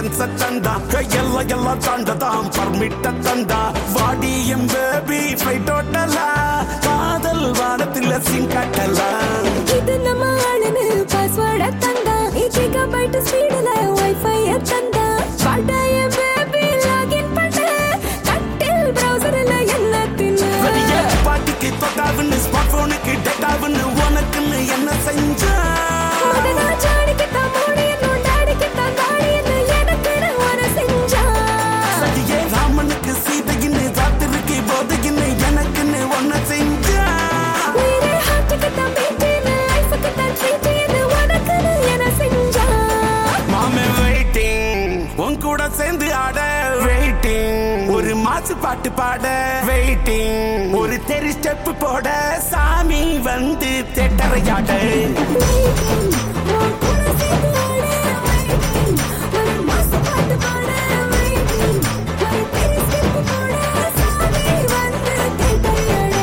Licence தந்தா எல்லாம் எல்லாம் தாண்டதான் பர்மிட்ட தந்தா வாடி எம் பேபி ஃபிளைட் ஓட்டலா காதல் வானத்தில் சிங் கட்டலாம் இது நம்ம ஆளுன்னு பாஸ்வேர்ட தந்தா கிகாபைட் ஸ்பீடுல வைஃபை தந்தா படைய பேபி லாகின் பண்ண கட்டில் பிரவுசர்ல என்ன வெளியே தின்னு பாட்டிக்கு தொட்டாவுன்னு ஸ்மார்ட் போனுக்கு டேட்டாவுன்னு உனக்குன்னு என்ன செஞ்சா மதனா ஜாடிக்குத்தான் மூடியனும் டாடிக்குத்தான் தாடியன்னு எனக்குன்னு ஒரு செஞ்சா சதியே ராமனுக்கு சீதையின்னு ராத்திரிக்கு போதையின்னு எனக்குன்னு ஒன்ன செஞ்சா உயிரே ஹார்ட்டுக்குத்தான் பீட்டின்னு லைஃபுக்குத்தான் ட்ரீட்டின்னு உனக்குன்னு என்ன செஞ்சா மாமே வெயிட்டிங் உன் கூட சேர்ந்து ஆட வெயிட்டிங் ஒரு மாசு பாட்டு பாட வெயிட்டிங் ஒரு தெரி ஸ்டெப் போட சாமி வந்து தேட்டரையாட Waiting, உன் கூட சேர்ந்து ஆட waiting. ஒரு மாசம் பாட்டு பாட waiting. ஒரு பெரிய step போட சாமி வந்து தேட்டரையாட.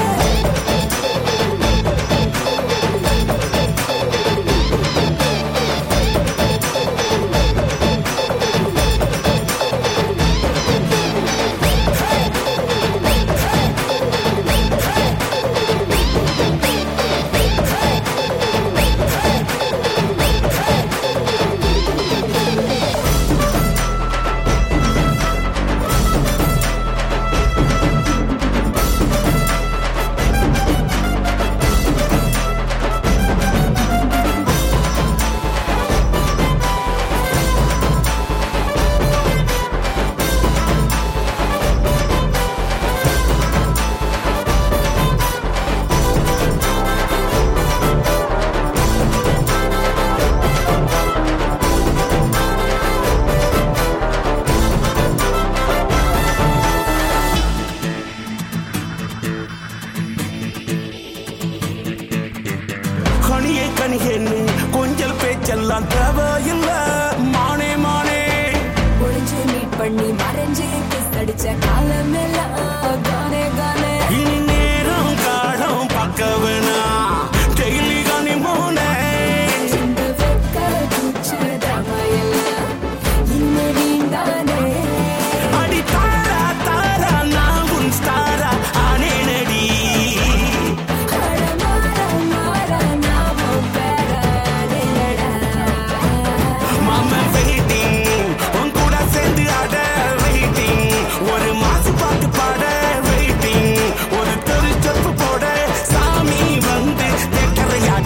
கனியே கனியேன்னு கொஞ்சல் பேச்செல்லாம் தேவையில்ல மானே மானே ஒளிஞ்சு meet பண்ணி மறைஞ்சு kiss அடிச்ச காலமெல்லாம் கானே கானே. இனி நேரம் காலம் பார்க்க வேணாம் டெய்லி கனி மூனே இந்த வெக்க பூச்சி தமையெல்லாம் இன்னும் நீந்தானே. அடி தாரா தாரா நான் உன் ஸ்டாரா ஆனேனடி அட மாறா, மாறா, நாம பேராதேடா. மாமா வெயிட்டிங் உன் கூட சேர்ந்து ஆட வெயிட்டிங் ஒரு மாசு பாட்டு பாட வெயிட்டிங் ஒரு தெரு ஸ்டெப் போட சாமி வந்து தேட்டரையாட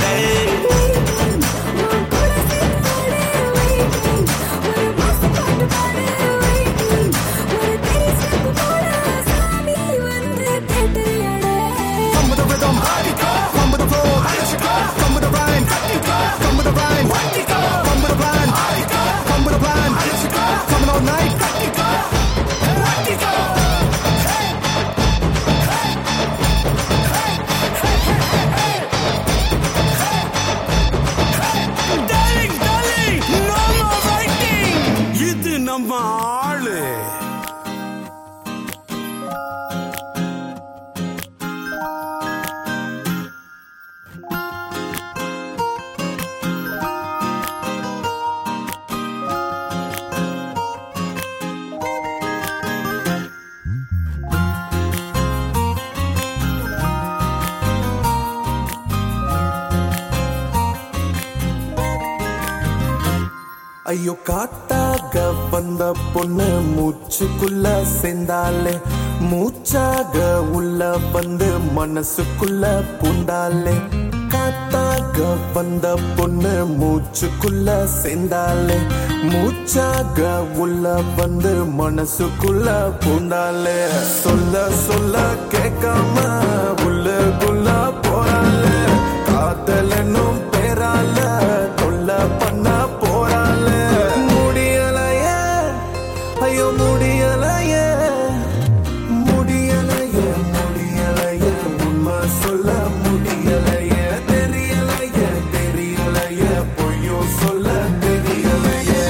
உன் கூட சேர்ந்து ஆட waiting. ஒரு மாசம் பாட்டு பாட waiting. ஒரு பெரிய step போட சாமி வந்து தேட்டரையாட. Come with the rhythm, come with the flow, come with the rhyme, come with the rhyme, come with the rhyme, come with the rhyme, coming all night. Darling, darling, no more waiting. இது நம்ம ஆளு ஐயோ காத்தாக வந்த பொண்ணு மூச்சுக்குள்ள சேர்ந்தாலே மூச்சாக உள்ள வந்து மனசுக்குள்ள பூந்தாலே காத்தாக வந்த பொண்ணு மூச்சுக்குள்ள சேர்ந்தாலே மூச்சாக உள்ள வந்து மனசுக்குள்ள பூந்தாலே சொல்ல சொல்ல கேட்காம உள்ளுக்குள்ள போறாலே காதலனும் பேரால கொல்ல பண்ண போறாலே முடியலையே ஐயோ முடியலையே முடியலையே முடியலையே உண்மை சொல்ல முடியலையே தெரியலையே தெரியலையே பொய்யோ சொல்ல தெரியலையே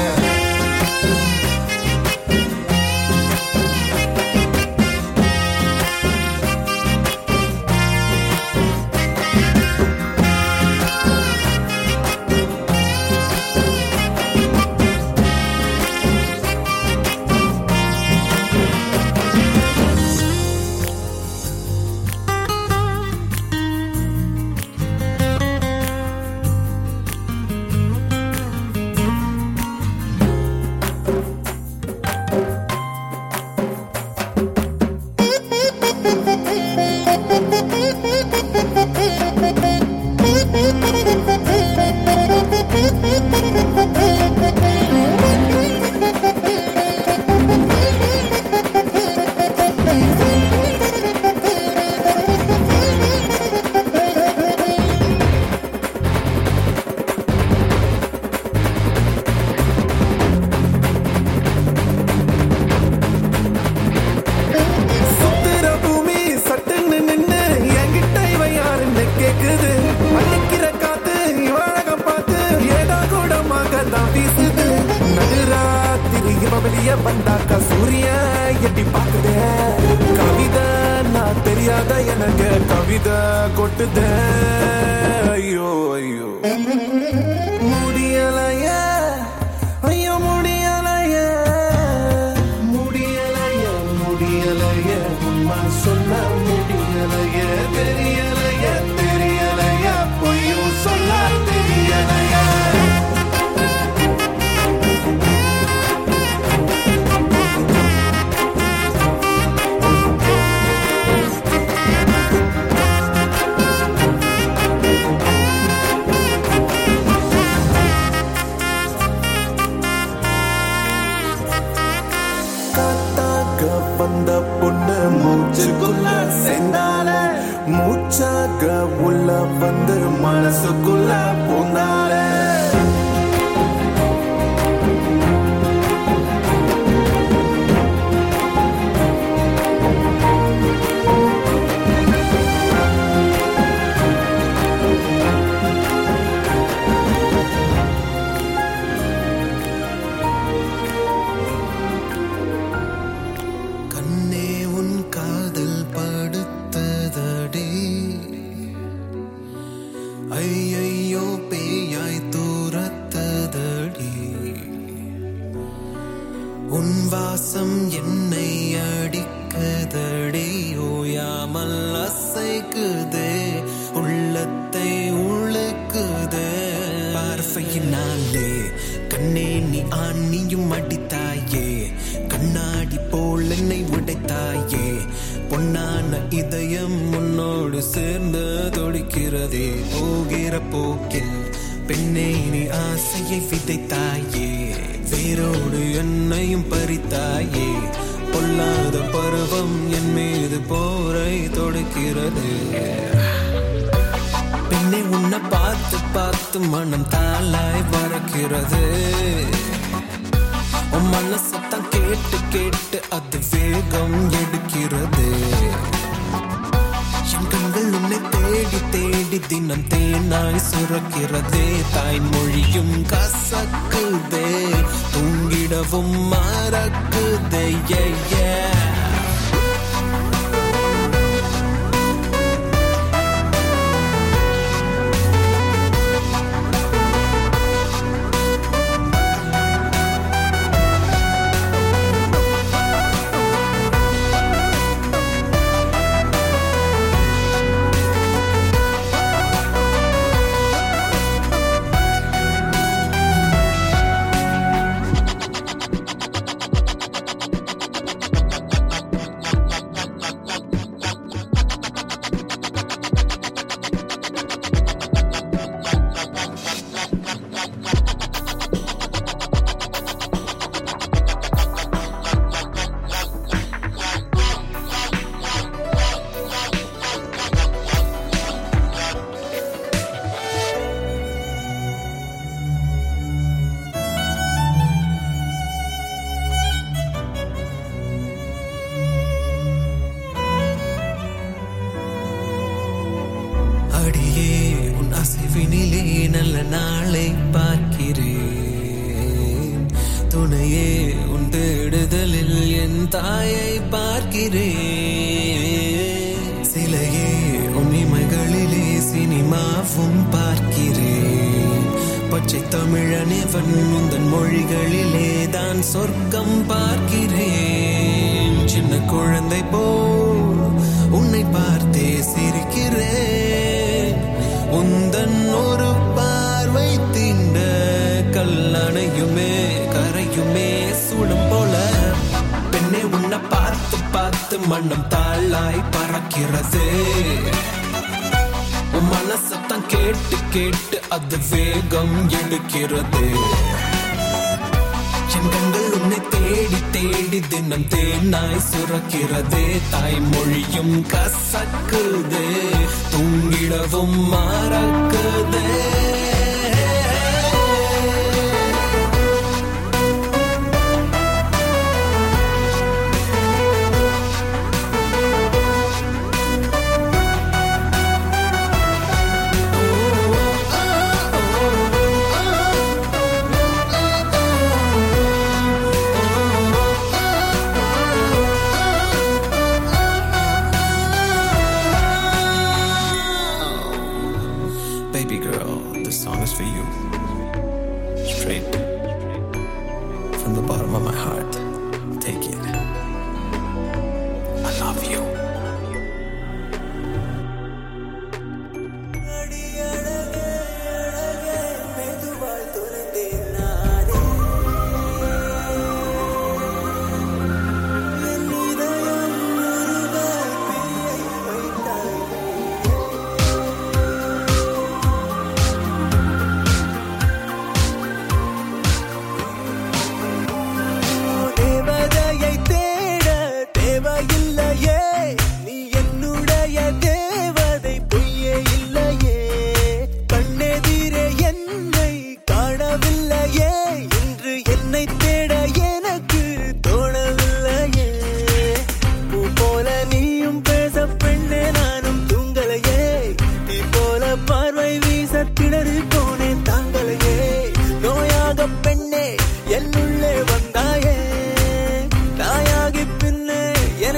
எட்டி பார்க்குதே கவிதை நான் தெரியாத எனக்கு கவிதை கொட்டுதே ஐயோ ஐயோ முடியலையே ஐயோ முடியலையே முடியலையே முடியலையே உண்மை சொல்ல முடியலையே தெரியலையே தெரியலையே பொய்யும் சொல்ல தெரியலையே காத்தாக வந்த பொண்ணு மூச்சுக்குள்ள செந்தால மூச்சாக உள்ள வந்து மனசுக்குள்ள பூந்தால கண்ணே உன் காதல் படுத்ததடி ஐயையோ பேயாய் தூரத்ததடி உன் வாசம் என்னை அடிக்கதடி ஓயாமல் அசைக்குதே உள்ளத்தை உழுக்குதே பார்வையினாலே கண்ணே நீ ஆணியும் அடித்தாயே கண்ணாடி போல் என்னை உடைத்தாயே பொன்னான இதயம் உன்னோடு சேர்ந்து தொடிக்கிறதே போகிற போக்கில் பெண்ணே நீ ஆசையை விதைத்தாயே வேரோடு என்னையும் பறித்தாயே பொல்லாத பருவம் என் மீது போரை தொடுக்கிறது பெண்ணை உன்னை பார்த்து பார்த்து மனம் தாளாய் வரக்கிறது உன் மனசத்தான் கேட்டு கேட்டு அது வேகம் எடுக்கிறது என் கண்கள் உன்னை தேடி தேடி தினம் தேனாய் சுரக்கிறதே தாய்மொழியும் கசக்குதே தூங்கிடவும் மறக்குதே yeah, yeah. அடியே உன் அசைவினிலே நல்ல நாளை பார்க்கிறேன் துணையே உன் தேடுதலில் என் தாயை பார்க்கிறேன் சிலையே உன் இமைகளிலே சினிமாவும் பார்க்கிறேன் பச்சை தமிழனிவன் உந்தன் மொழிகளிலே தான் சொர்க்கம் பார்க்கிறேன் சின்ன குழந்தை போல் உன்னை பார்த்தே சிரிக்கிறேன் உந்தன் ஒரு பார்வை தீண்ட கல்லணையுமே கரையுமே சூடம் போல பெண்ணே உன்னை பார்த்து பார்த்து மண்ணும் தாளாய் பறக்கிறது உன் மனசத்தான் கேட்டு கேட்டு அது வேகம் எடுக்கிறது என் கண்கள் உன்னை தேடி தேடி தினம் தேனாய் சுரக்கிறதே தாய்மொழியும் கசக்குதே தூங்கிடவும் மறக்குதே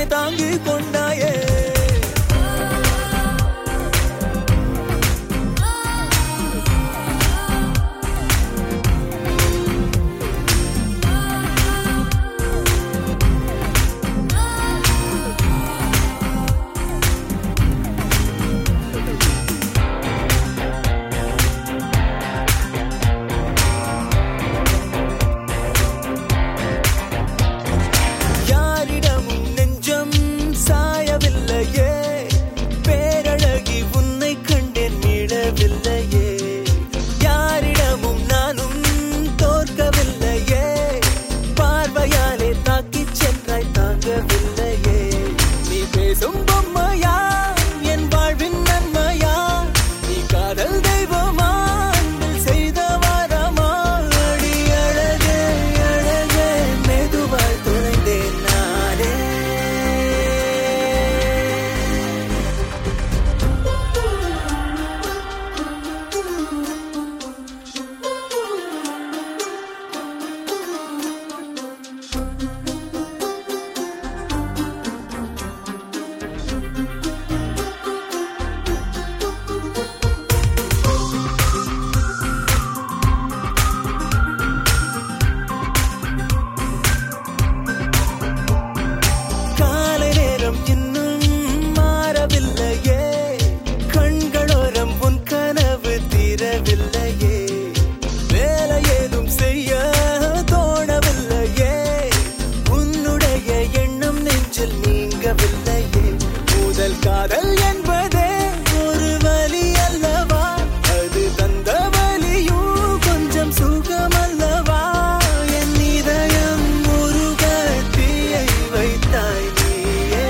என்னை தாங்கி கொண்டாயே யாரிடமும் நெஞ்சம் சாயவில்லையே பேரழகி உன்னை கண்டேன் மீளவில்லையே யாரிடமும் நானும் தோற்கவில்லையே பார்வையாலே தாக்கிச் சென்றாய் தாங்கவில்லையே நீ பேசும் பொம்மையா என் வாழ்வின் நன்மையா நீ காதல் தெய்வமா அன்பில் செய்த வாரமா அடி அழகே அழகே மெதுவாய் துளைந்தேன் நானே காலை நேரம் இன்னும் மாறவில்லையே கண்களோரம் உன் கனவு தீரவில்லையே வேலை ஏதும் செய்ய தோணவில்லையே உன்னுடைய எண்ணம் நெஞ்சில் நீங்கவில்லையே முதல் காதல் என்பதே ஒரு வலி அல்லவா அது தந்த வலியும் கொஞ்சம் சுகம் அல்லவா என் இதயம் முருக தீயை வைத்தாய் நீயே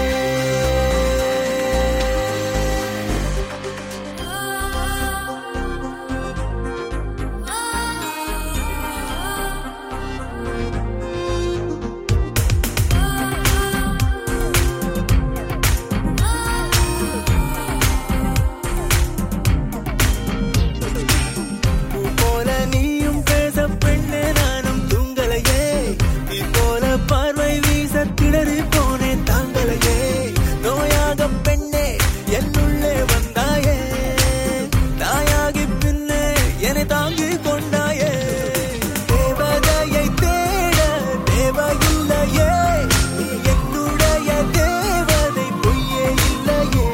பூ போல நீயும் பேச பெண்ணே நானும் தூங்கலையே நீ போல பார்வை வீச திணறி போனேன் தாங்கலையே நோயாக பெண்ணே என்னுள்ளே வந்தாயே தாயாகி பின்னே என்னை தாங்கி கொண்டாயே தேவதையை தேட தேவையில்லையே நீ என்னுடைய தேவதை பொய்யே இல்லையே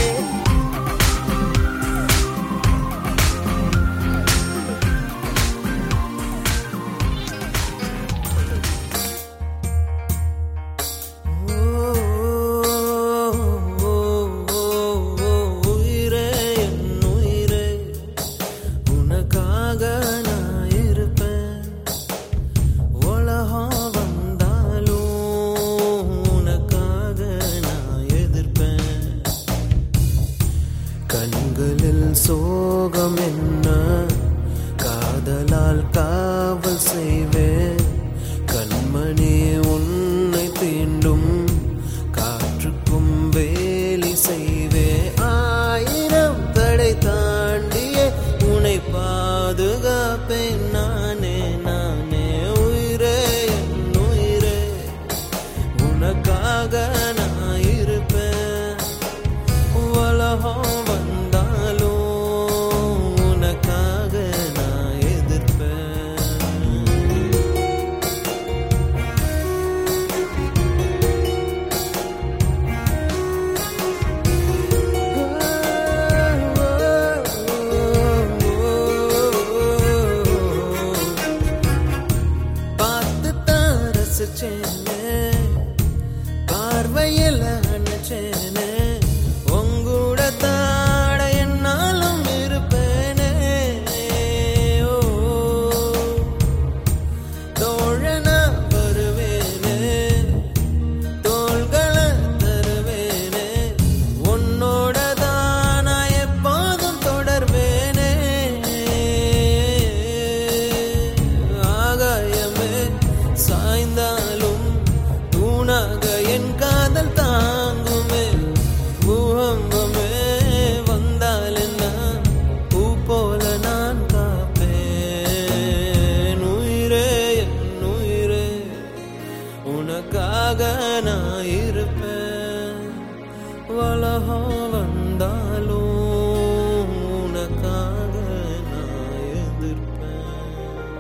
உயிரே என் உயிரே உனக்காக நான் இருப்பேன் உலகம் வந்தாலும் உனக்காக நான் எதிர்ப்பேன் கண்களில் சோகம் என்ன காதலால் காவல் செய்வேன் கண்மணி உன்னை தீண்டும் காற்றுக்கும் வேலி செய்வேன் ஆயிரம் தடை தாண்டியே உன்னை பாதுகாப்பேன் நானே நானே உயிரே என் உயிரே உனக்காக நான் இருப்பேன் உலகம் வந்தாலும் உனக்காக நான் எதிர்ப்பேன் பார்த்து தான் ரசிச்சேனே பார்வையில் அணைச்சேனே உங்கூட தாட என்னாலும் இருப்பேனே ஓ தோழனா வருவேனே தோள்களை தருவேனே உன்னோட தான் நான் எப்போதும் தொடர்வேனே ஆகாயமே சாய்ந்தாலும் தூணாக என் காதல் தான் உலகம் வந்தாலும் உனக்காக நான் எதிர்ப்பேன்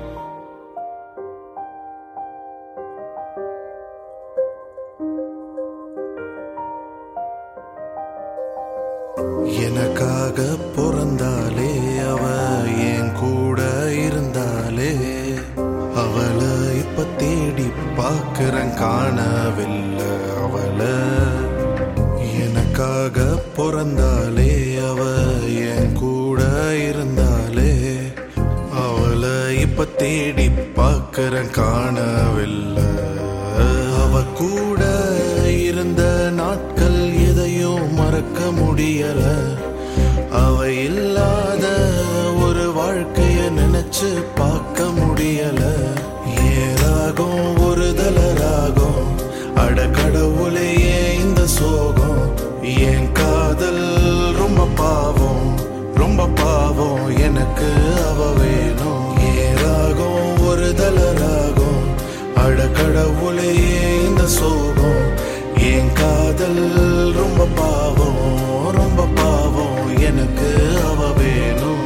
எனக்காக பிறந்தாலே அவ என் கூட இருந்தாலே அவளை இப்ப தேடி பார்க்கிறேன் காணவில்லை அவளை எனக்காக பிறந்தாலே அவ என் கூட இருந்தாலே அவளை இப்ப தேடி பார்க்கிறேன் காணவில்லை அவ கூட இருந்த நாட்கள் எதையும் மறக்க முடியல அவ இல்லாத ஒரு வாழ்க்கைய நினைச்சு பார்க்க முடியல ஏராகும் ஒரு தலராகும் அட கடவுளையே இந்த சோகம் என் காதல் ரொம்ப பாவம் ரொம்ப பாவம் எனக்கு அவ வேணும் ஏராகும் ஒரு தலராகும் அட கடவுளையே இந்த சோகம் என் காதல் ரொம்ப பாவம் ரொம்ப பாவம் எனக்கு அவ வேணும்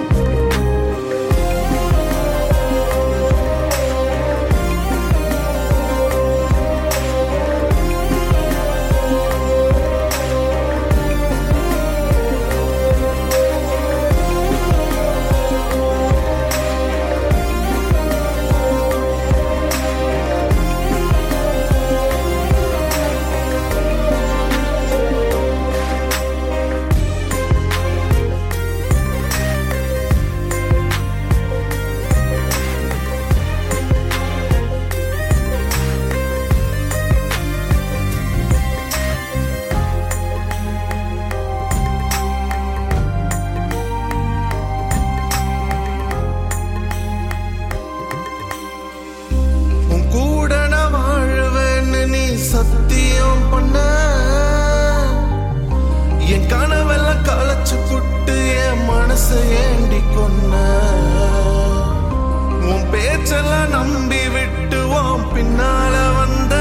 உன் கூட நான் வாழ்வேன்னு நீ சத்தியம் பண்ண என் கனவெல்லாம் களைச்சு புட்டு என் மனசை ஏண்டி கொன்ன உன் பேச்செல்லாம் நம்பி விட்டு உன் பின்னால வந்த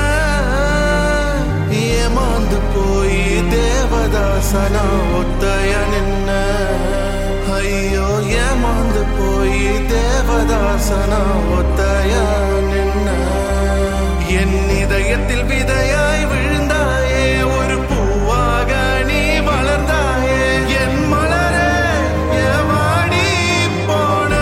ஏமாந்து போய் தேவதாசனா ஒத்தைய நின்ன ஐயோ ஏமாந்து போய் தேவதாசனா ஒத்தைய நின்ன என் இதயத்தில் விதையாய் விழுந்தாயே ஒரு பூவாக நீ வளர்ந்தாயே என் மலரே ஏமாடி போன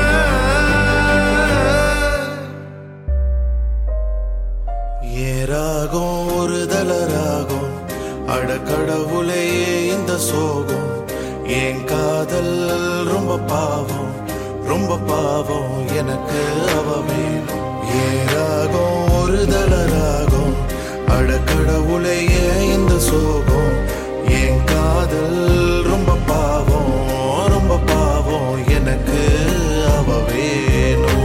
ஏராகும் ஒரு தலராகும் அட கடவுளையே இந்த சோகம் என் காதல் ரொம்ப பாவம் ரொம்ப பாவம் எனக்கு அவ வேணும் ஏராகும் ஒரு தலராகும் அட கடவுளையே இந்த சோகம் என் காதல் ரொம்ப பாவம் ரொம்ப பாவம் எனக்கு அவ வேணும்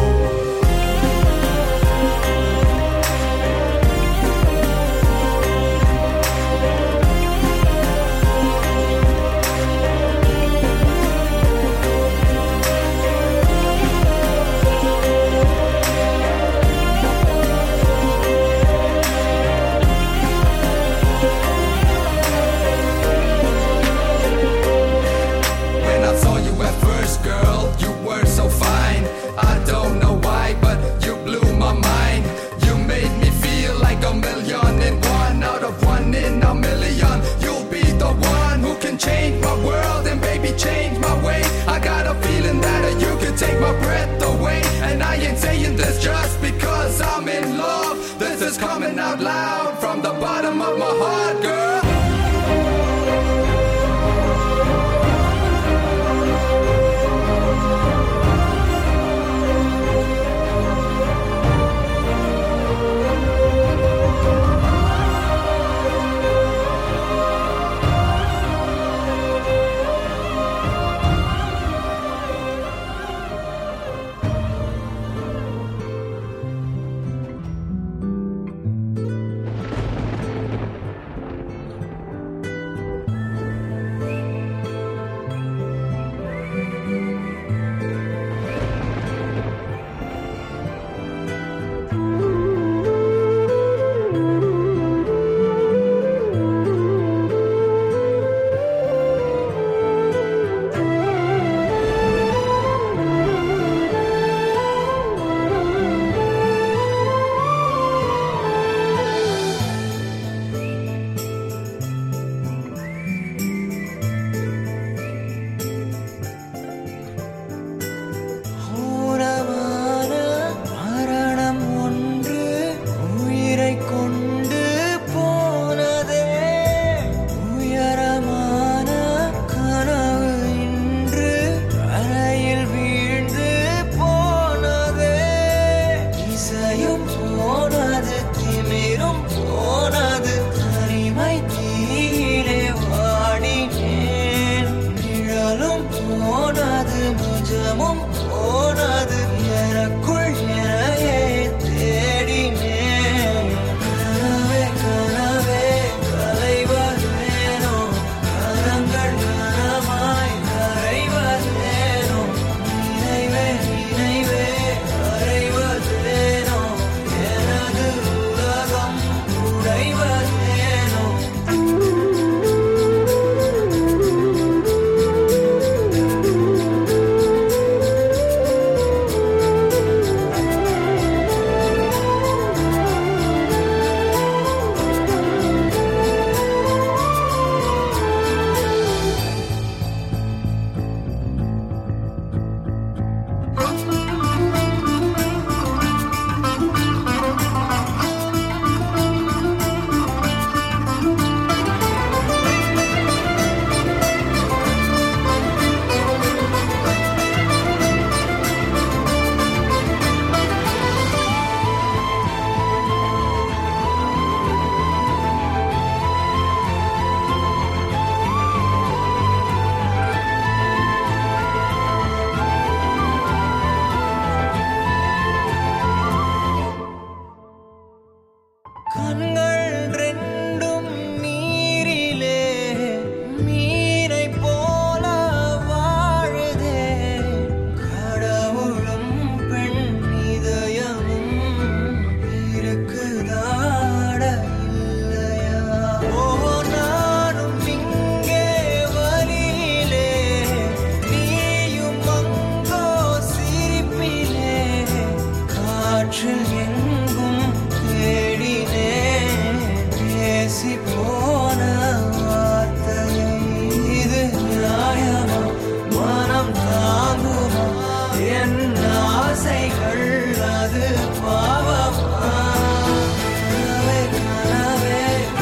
அது பாவமா கனவே கனவே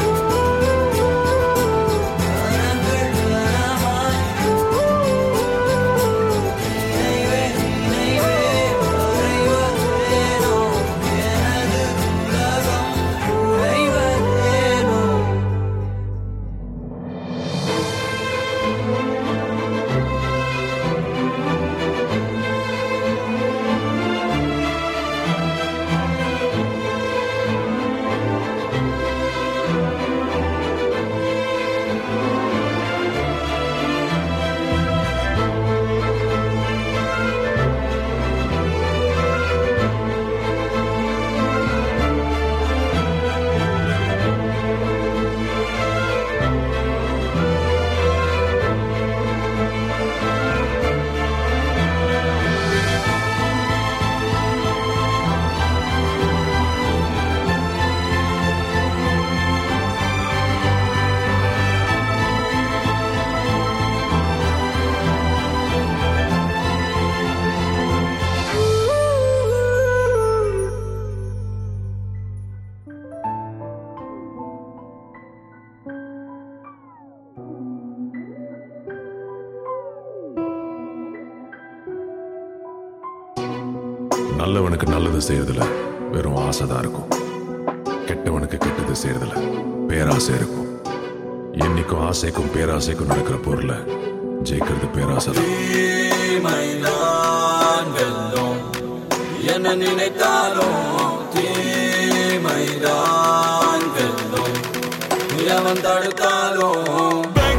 கனங்கள் கனமாய் நினைவே நினைவே மறைவதேனோ எனது உலகம் உறைவதேனோ நல்லவனுக்கு நல்லது செய்யறதுல வெறும் ஆசை தான் இருக்கும் கெட்டவனுக்கு கெட்டது செய்யறதுல பேராசை இருக்கும் என்னைக்கும் ஆசைக்கும் பேராசைக்கும் நடக்கிற பொருளை ஜெயிக்கிறது பேராசை தான் தீமைதான் வெல்லும் என்ன நினைத்தாலும் தீமைதான் வெல்லும் எவன் தடுத்தாலும்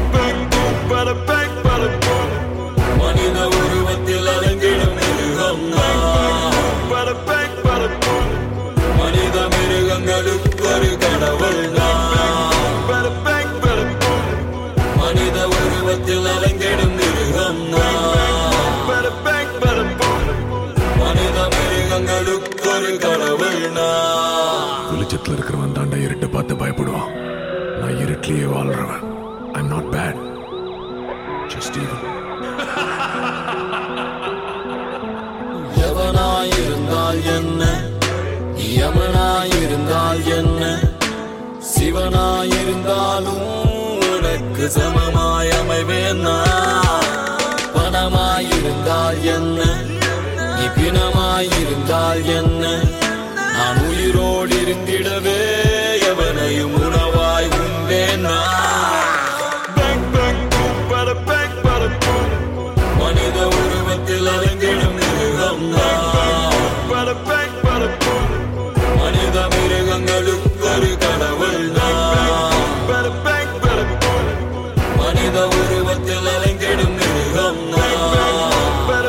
மனித உருவத்தில் அலைந்திடும் மிருகம் மனித மிருகங்களுக்கு ஒரு கடவுள் மனித உருவத்தில் அலைந்திடும் மிருகம் மனித மிருகங்களுக்கு ஒரு கடவுள் வெளிச்சத்துல இருக்கிறவன் தாண்டா இருட்டை பார்த்து பயப்படுவான் நான் இருட்டிலேயே வாழ்றவன் I'm not bad just even எவனாயிருந்தால் என்ன யமனாயிருந்தால் என்ன சிவனாயிருந்தாலும் உனக்கு சமமாய் அமைவேன் நான். பணமாயிருந்தால் என்ன நீ பிணமாயிருந்தால் என்ன நான் உயிரோடு இருந்திடவே எவனையும் உணவாய் உண்டேன் நான். மனித உருவத்தில் அலைந்திடும் மிருகம் நான். மனித மிருகங்களுக்கு ஒரு கடவுள் நான். மனித உருவத்தில் அலைந்திடும் மிருகம் நான்.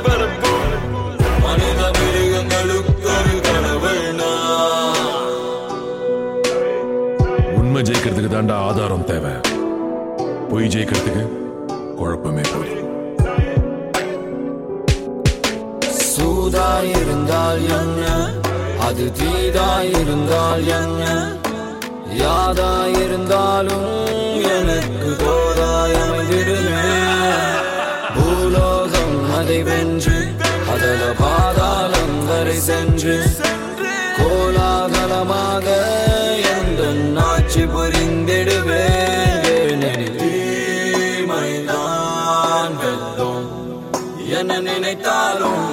மனித மிருகங்களுக்கு ஒரு கடவுள் நான். உண்மை ஜெயிக்கிறதுக்கு தாண்டா ஆதாரம் தேவை பொய் ஜெயிக்கிறதுக்கு குழப்பமே போய் சூதாயிருந்தால் என்ன அது தீதாயிருந்தால் என்ன யாதாயிருந்தாலும் எனக்கு தோதாய் அமைந்திடுமே பூலோகம் அதை வென்று அதல பாதாளம் வரை சென்று கோலாகலமாக எந்த நாட்சி புரிந்திடுவேன் தீமைதான் வெல்லும் என்ன நினைத்தாலும்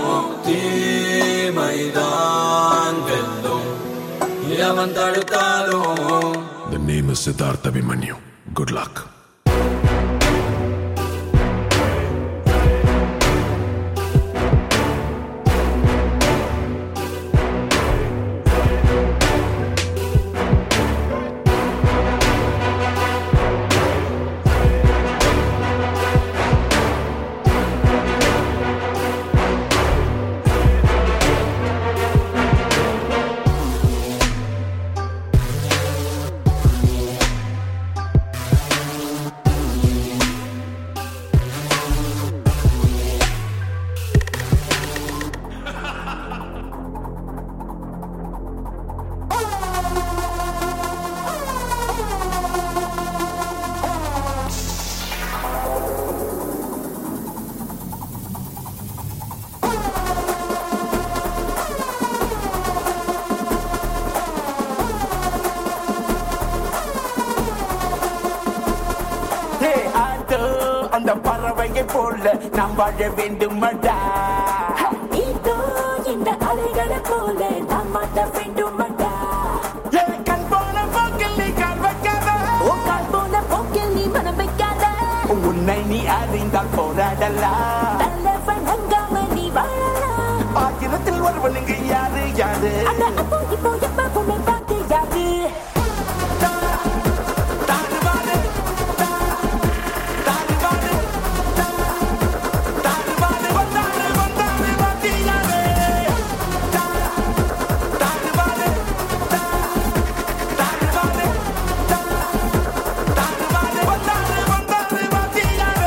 தீமைதான் வெல்லும் எவன் தடுத்தாலும் The name is Siddhartha Abhimanyu. Good luck. அந்த பறவையை போல நாம் வாழ வேண்டுமடா இதோ இந்த அலைகளை போல நாம் மாட்ட வேண்டுமடா என் கண் போன போக்கில் நீ கால் வைக்காத ஓ கால் போன போக்கில் நீ மனம் வைக்காத உன்னை நீ அறிந்தால் போராடலாம் தலைவன் அங்காம நீ வாழலாம் ஆயிரத்தில் ஒருவனுக்கு யாரு யாரு அட அப்போ இப்போ எப்ப உன்னை பார்த்து யாரு தாறுமாறு, தா- தாறுமாறு, தா- தாறுமாறு, வந்தாரு, வந்தாரு, வாத்தியாரே. தா- தாறுமாறு, தா- தாறுமாறு, தா- தாறுமாறு, வந்தாரு, வந்தாரு, வாத்தியாரே.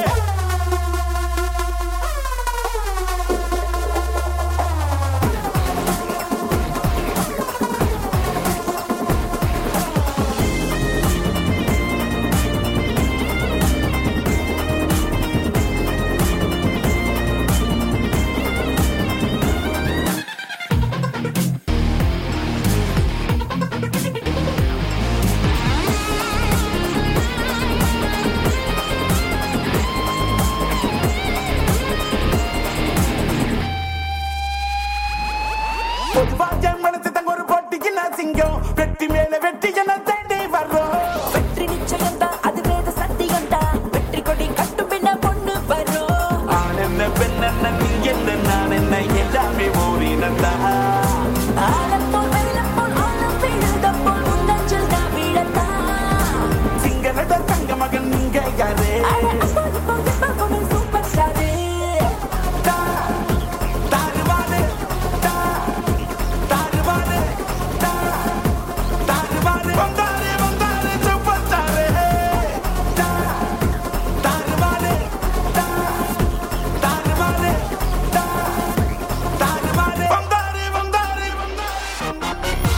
பொதுவாக மனசு தங்க ஒரு போட்டிக்கு நான் சிங்கம் வெட்டி மேல வெட்டி என தேடி வர்றோம் வெற்றி நிச்சயம் தான் அது வேத சத்தியம் தான் வெற்றி கொடி கட்டும் பின்ன பொண்ணு வரும் ஆண் என்ன பெண் என்ன நீ என்ன நான் என்ன எல்லாமே ஓரினந்தா ஆழம் போல் வெள்ளம் போல் ஆழம் விழுதம் போல் உன்னஞ்சல் தான் விழத்தான் சிங்களட தங்க மகன் நீங்க யாரு அட அப்போ இப்போ எப்ப உன்னை சூப்பர் ஸ்டாரு தா- தாறுமாறு, தா- தாறுமாறு, தா- தாறுமாறு, வந்தாரு, வந்தாரு, சூப்பர் ஸ்டாரு. தா- தாறுமாறு, தா- தாறுமாறு, தா- தாறுமாறு, வந்தாரு, வந்தாரு, வந்தாரு.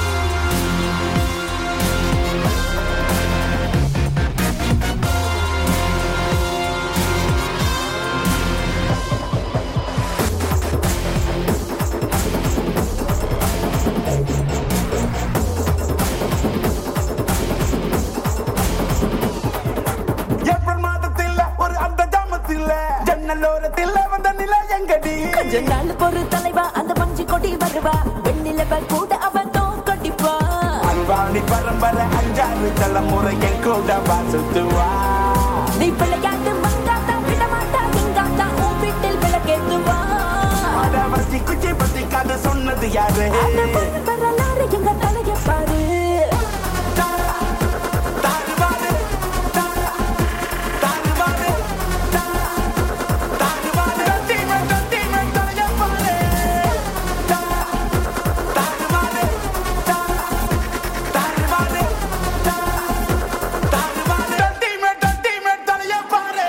ஏப்ரல் மாதத்தில் ஒரு அந்த ஜாமத்தில் ஜன்னலோரத்தில் வந்த நிலை எங்கடி கொஞ்ச நாள் பொறு தலைவா அந்த மஞ்சு கொடி வருவா வெண்ணிலவ கூட அவன் தோக்கடிப்பா அன்பாணி பரம்பரை அஞ்சாறு தலைமுறை என் கூட வாசுத்துவா நீ பிள்ளையாட்டு மங்காத்தா விட மாட்டா எங்காத்தா உன் வீட்டில் விளக்கேத்துவா வசி குச்சி பத்தி கதை சொன்னது யாரு அந்த பொண்ணு வரலாறு எங்க தலைய பாரு தா- தாறுமாறு, தா- தாறுமாறு, தா- தாறுமாறு, தத்திமே, தத்திமே, தலைய பாரு. தா- தாறுமாறு, தா- தாறுமாறு, தா- தாறுமாறு, தத்திமே, தத்திமே, தலைய பாரு.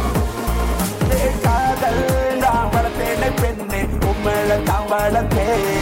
காதல் நான் வளர்த்தேனே பெண்ணே உம்மள தான் வளர்த்தேன்